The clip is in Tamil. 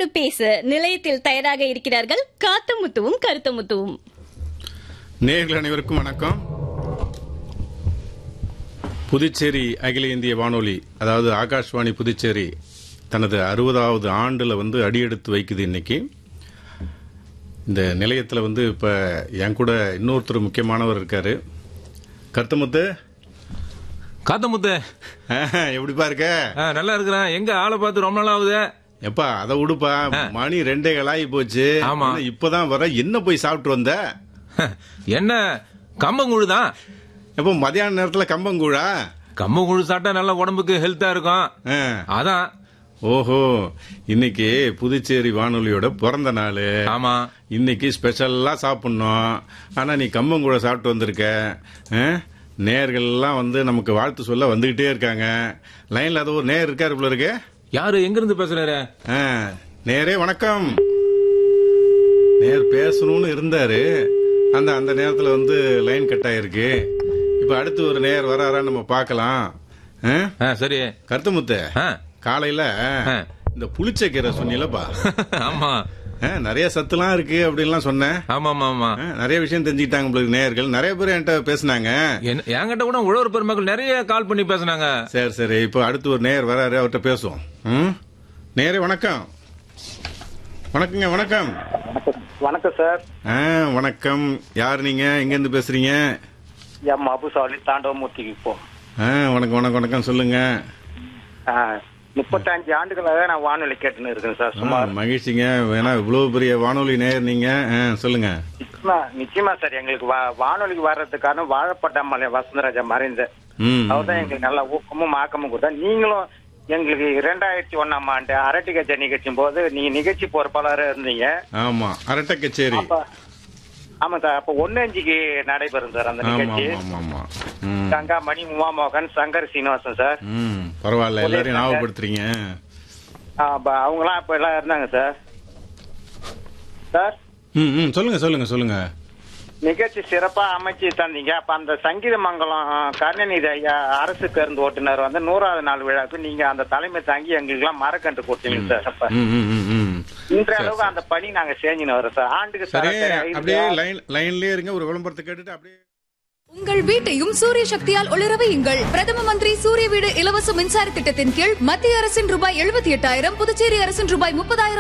நம்மோடு பேச நிலையத்தில் தயாராக இருக்கிறார்கள் காத்தமுத்துவும் கருத்தமுத்துவும் நேயர்கள் அனைவருக்கும் வணக்கம் புதுச்சேரி அகில இந்திய வானொலி அதாவது ஆகாஷ்வாணி புதுச்சேரி தனது அறுபதாவது ஆண்டில் வந்து அடியெடுத்து வைக்குது இன்னைக்கு இந்த நிலையத்தில் வந்து இப்போ என் கூட இன்னொருத்தர் முக்கியமானவர் இருக்காரு கருத்தமுத்து காத்தமுத்து ஆஹ், எப்படிப்பா இருக்க ஆ, நல்லா இருக்கிறேன் எங்க ஆளை பார்த்து ரொம்ப நாள் ஆகுது எப்பா அதை விடுப்பா மணி ரெண்டே கலாயி போச்சு ஆமா. இன்னும் இப்பதான் வர என்ன போய் சாப்பிட்டு வந்த என்ன கம்பங்கூழு தான் எப்போ மதியான நேரத்தில் கம்பங்கூழா கம்பங்கூழு சாப்பிட்டா நல்ல உடம்புக்கு ஹெல்த்தா இருக்கும் ஆ. அதான் ஓஹோ இன்னைக்கு புதுச்சேரி வானொலியோட பிறந்த நாள் ஆமா இன்னைக்கு ஸ்பெஷலா சாப்பிடணும் ஆனா நீ கம்பங்கூட சாப்பிட்டு வந்திருக்க ஆ? நேயர்கள்லாம் வந்து நமக்கு வாழ்த்து சொல்ல வந்துகிட்டே இருக்காங்க லைன்ல அது ஒரு நேர் இருக்காரு போல இருக்கு யாரு எங்க இருந்து பேசுறாரு ஆ, நேரே வணக்கம் நேர் பேசணும்னு இருந்தாரு அந்த அந்த நேரத்துல வந்து லைன் கட் ஆயிருக்கு இப்ப அடுத்து ஒரு நேர் வராரான்னு நம்ம பார்க்கலாம் ஆ? ஆ, சரி கருத்தமுத்து ஆ, காலையில ஆ. இந்த புளிச்சக்கீரை சொன்னீங்களப்பா ஆமா ஆ, நிறைய சத்துலாம் இருக்கு அப்படின்லாம் சொன்னேன் ஆமா ஆமா ஆமா ஆ, நிறைய விஷயம் தெரிஞ்சுக்கிட்டாங்க உங்களுக்கு நேயர்கள் நிறைய பேர் என்கிட்ட பேசுனாங்க என்ன- என்கிட்ட கூட உழவர் பெருமக்கள் நிறைய கால் பண்ணி பேசுனாங்க சரி சரி இப்போ அடுத்து ஒரு நேயர் வராரு அவர்கிட்ட பேசுவோம் ம் நேரே வணக்கம் வணக்கங்க வணக்கம் வணக்கம் வணக்கம் சார் ஆ வணக்கம் யார் நீங்க எங்க இருந்து பேசுறீங்க எம் அபுசாலி தாண்டவமூர்த்திக்கு இப்போ ஆ வணக்கம் வணக்கம் வணக்கம் சொல்லுங்க முப்பத்தஞ்சு ஆண்டுகளாக நான் வானொலி கேட்டுன்னு இருக்கேன் சார் ஆ, சுமார் மகிழ்ச்சிங்க வேணா இவ்வளவு பெரிய வானொலி நேயர் நீங்க ஆ, சொல்லுங்க நிச்சயமா நிச்சயமா சார் எங்களுக்கு வா- வானொலிக்கு வர்றதுக்கான வாழப்பட்டாமலை வசந்தராஜா மறைந்த ம் அவர் தான் எங்களுக்கு நல்ல ஊக்கமும் ஆக்கமும் கொடுத்தா நீங்களும் எங்களுக்கு இரண்டாயிரத்தி ஒண்ணாம் ஆண்டு அரட்டி கஜா நிகழ்ச்சியும் போது நீங்க நிகழ்ச்சி பொறுப்பாளராக இருந்தீங்க ஆமா அரட்டை கச்சேரி அப்ப ஆமா சார் அப்ப ஒன்னு அஞ்சுக்கு நடைபெறும் சார் அந்த ஆமா நிகழ்ச்சி ஆமா ஆமா ம் கங்கா மணி உமாமோகன் சங்கர் சீனிவாசன் சார் ம் பரவாயில்ல எல்லாரையும் ஞாபகப்படுத்துறீங்க அவங்களாம் அப்ப எல்லாம் இருந்தாங்க சார் சார் ம் ம் சொல்லுங்க சொல்லுங்க சொல்லுங்க நிகழ்ச்சி சிறப்பா அமைச்சு தந்தீங்க அப்ப அந்த சங்கீத மங்கலம் கருணாநிதி ஐயா அரசு பேருந்து ஓட்டுநர் வந்து நூறாவது நாள் விழாக்கு நீங்க அந்த தலைமை தாங்கி எங்களுக்கு எல்லாம் மரக்கன்று கொடுத்தீங்க சார் அப்ப ம் ம் ம் ம் இன்றைய அளவுக்கு அந்த பணி நாங்க செஞ்சுன்னு வரோம் சார் ஆண்டுக்கு சரி சராசரி ஐந்து அப்படியே ரூபா. லைன் லைன்லயே இருங்க ஒரு விளம்பரத்தை கேட்டுட்டு அப்படியே உங்கள் வீட்டையும் சூரிய சக்தியால் ஒளிர வையுங்கள் பிரதம மந்திரி சூரிய வீடு இலவச மின்சார திட்டத்தின் கீழ் மத்திய அரசின் ரூபாய் எழுபத்தி எட்டாயிரம் புதுச்சேரி அரசின் ரூபாய் முப்பதாயிரம்